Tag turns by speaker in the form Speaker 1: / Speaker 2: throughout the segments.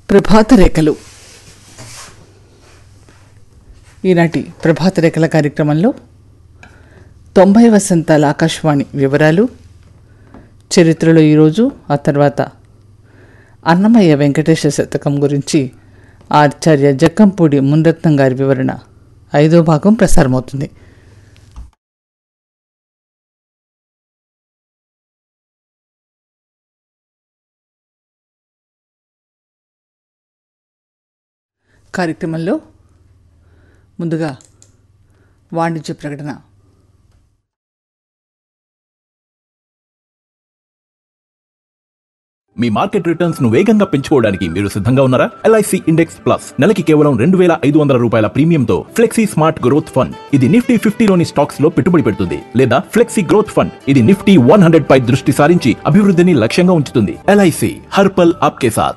Speaker 1: ప్రభాత రేఖలు ఈనాటి ప్రభాత రేఖల కార్యక్రమంలో తొంభై వసంతాల ఆకాశవాణి వివరాలు చరిత్రలో ఈరోజు ఆ తర్వాత అన్నమయ్య వెంకటేశ శతకం గురించి ఆచార్య జక్కంపూడి మున్రత్నం గారి వివరణ ఐదో భాగం ప్రసారమవుతుంది కార్యక్రమంలో ముందుగా వాణిజ్య ప్రకటన
Speaker 2: మీ మార్కెట్ రిటర్న్స్ ను వేగంగా పెంచుకోవడానికి మీరు సిద్ధంగా ఉన్నారా ఎల్ఐసి ఇండెక్స్ ప్లస్ నెలకి కేవలం రెండు వేల ఐదు వందల రూపాయల ప్రీమియంతో ఫ్లెక్సీ స్మార్ట్ గ్రోత్ ఫండ్ ఇది నిఫ్టీ ఫిఫ్టీలోని స్టాక్స్ లో పెట్టుబడి పెడుతుంది లేదా ఫ్లెక్సీ గ్రోత్ ఫండ్ ఇది నిఫ్టీ వన్ హండ్రెడ్ పై దృష్టి సారించి అభివృద్ధిని లక్ష్యంగా ఉంచుతుంది ఎల్ఐసి హర్పల్ ఆప్కే సాత్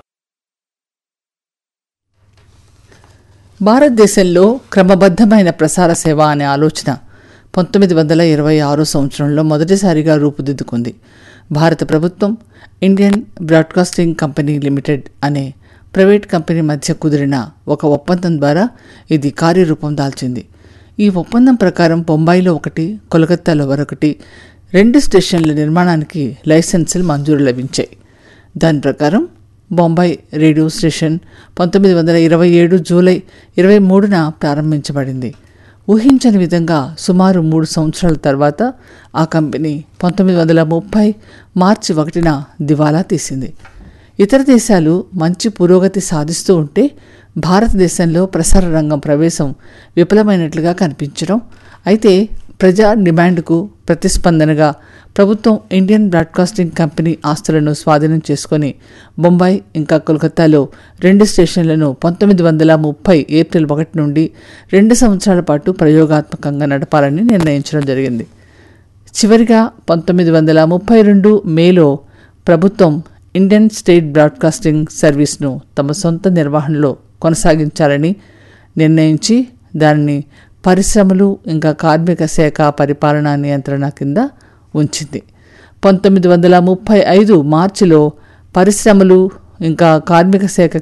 Speaker 1: భారతదేశంలో క్రమబద్ధమైన ప్రసార సేవ అనే ఆలోచన పంతొమ్మిది వందల ఇరవై ఆరో సంవత్సరంలో మొదటిసారిగా రూపుదిద్దుకుంది భారత ప్రభుత్వం ఇండియన్ బ్రాడ్కాస్టింగ్ కంపెనీ లిమిటెడ్ అనే ప్రైవేట్ కంపెనీ మధ్య కుదిరిన ఒక ఒప్పందం ద్వారా ఇది కార్యరూపం దాల్చింది ఈ ఒప్పందం ప్రకారం బొంబాయిలో ఒకటి కోలకత్తాలో మరొకటి రెండు స్టేషన్ల నిర్మాణానికి లైసెన్సులు మంజూరు లభించాయి దాని ప్రకారం బొంబాయి రేడియో స్టేషన్ పంతొమ్మిది వందల ఇరవై ఏడు జూలై ఇరవై మూడున ప్రారంభించబడింది ఊహించని విధంగా సుమారు మూడు సంవత్సరాల తర్వాత ఆ కంపెనీ పంతొమ్మిది వందల ముప్పై మార్చి ఒకటిన దివాలా తీసింది ఇతర దేశాలు మంచి పురోగతి సాధిస్తూ ఉంటే భారతదేశంలో ప్రసార రంగం ప్రవేశం విఫలమైనట్లుగా కనిపించడం అయితే ప్రజా డిమాండ్కు ప్రతిస్పందనగా ప్రభుత్వం ఇండియన్ బ్రాడ్కాస్టింగ్ కంపెనీ ఆస్తులను స్వాధీనం చేసుకొని బొంబాయి ఇంకా కోల్కతాలో రెండు స్టేషన్లను పంతొమ్మిది వందల ముప్పై ఏప్రిల్ ఒకటి నుండి రెండు సంవత్సరాల పాటు ప్రయోగాత్మకంగా నడపాలని నిర్ణయించడం జరిగింది చివరిగా పంతొమ్మిది వందల ముప్పై రెండు మేలో ప్రభుత్వం ఇండియన్ స్టేట్ బ్రాడ్కాస్టింగ్ సర్వీస్ను తమ సొంత నిర్వహణలో కొనసాగించాలని నిర్ణయించి దానిని పరిశ్రమలు ఇంకా కార్మిక శాఖ పరిపాలనా నియంత్రణ కింద ఉంచింది పంతొమ్మిది వందల ముప్పై ఐదు మార్చిలో పరిశ్రమలు ఇంకా కార్మిక శాఖ